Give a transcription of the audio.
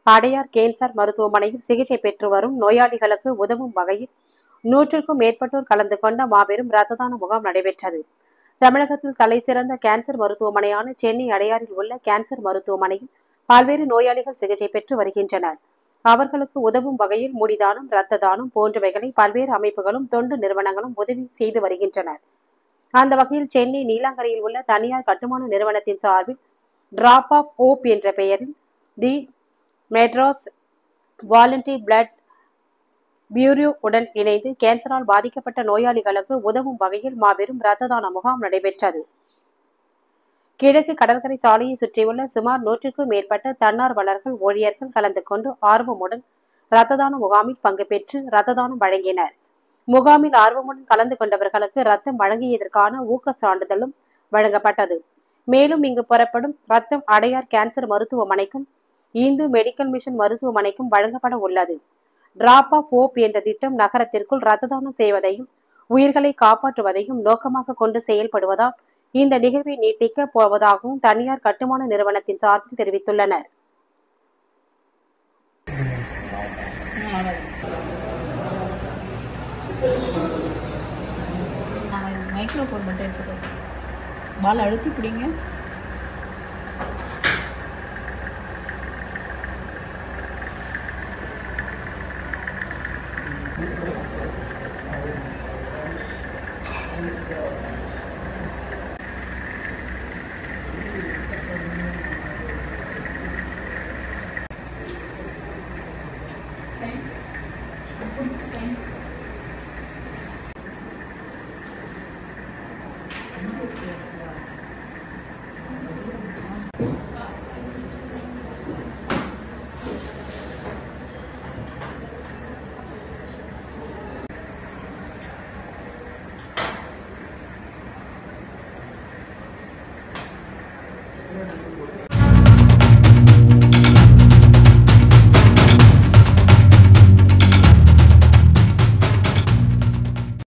Adyar cancer மருத்துவமனையில் சிகிச்சை பெற்று வரும் நோயாளிகளுக்கு உதவும் வகையில் நூற்றுக்கும் மேற்பட்டோர் கலந்து கொண்ட மாபெரும் இரத்த தான முகாம் நடைபெற்றது தமிழகத்தில் தலை சிறந்த கேன்சர் மருத்துவமனையான சென்னை அடையாறில் உள்ள கேன்சர் மருத்துவமனையில் பல்வேறு நோயாளிகள் சிகிச்சை பெற்று வருகின்றனர் அவர்களுக்கு உதவும் வகையில் முடிதானம் இரத்த தானம் போன்றவைகளை பல்வேறு அமைப்புகளும் தொண்டு நிறுவனங்களும் உதவி செய்து வருகின்றனர் அந்த வகையில் சென்னை நீலாங்கரையில் உள்ள தனியார் கட்டுமான நிறுவனத்தின் சார்பில் டிராப் ஆஃப் ஓப் என்ற பெயரில் the Madras voluntary blood bureau உடன் இணைந்து கேன்சரால் பாதிக்கப்பட்ட நோயாளிகளுக்கு உதவும் வகையில் மாபெரும் இரத்த தான முகாம் நடைபெற்றது கிழக்கு கடற்கரை சாலையை சுற்றியுள்ள சுமார் நூற்றுக்கும் மேற்பட்ட தன்னார்வலர்கள் ஊழியர்கள் கலந்து கொண்டு ஆர்வமுடன் இரத்த தான முகாமில் பங்கு பெற்று இரத்த தானம் வழங்கினர் முகாமில் ஆர்வமுடன் கலந்து கொண்டவர்களுக்கு ரத்தம் வழங்கியதற்கான ஊக்க சான்றிதழும் வழங்கப்பட்டது மேலும் இங்கு புறப்படும் ரத்தம் அடையார் கேன்சர் மருத்துவமனைக்கும் இந்து மெடிக்கல் மிஷன் மருத்துவமனைக்கும் வழங்கப்பட உள்ளது டிராப் ஆஃப் ஹோப் என்ற திட்டம் நகரத்திற்குள் ரத்த தானம் செய்வதையும் உயிர்களை காப்பாற்றுவதையும் நோக்கமாக கொண்டு செயல்படுவதால் இந்த நிகழ்வை நீட்டிக்க போவதாகவும் தனியார் கட்டுமான நிறுவனத்தின் சார்பில் தெரிவித்துள்ளனர் மைக்ரோஃபோன் மட்டும் எடுத்துக்கோ பால் அழுத்தி பிடிங்க Thank you.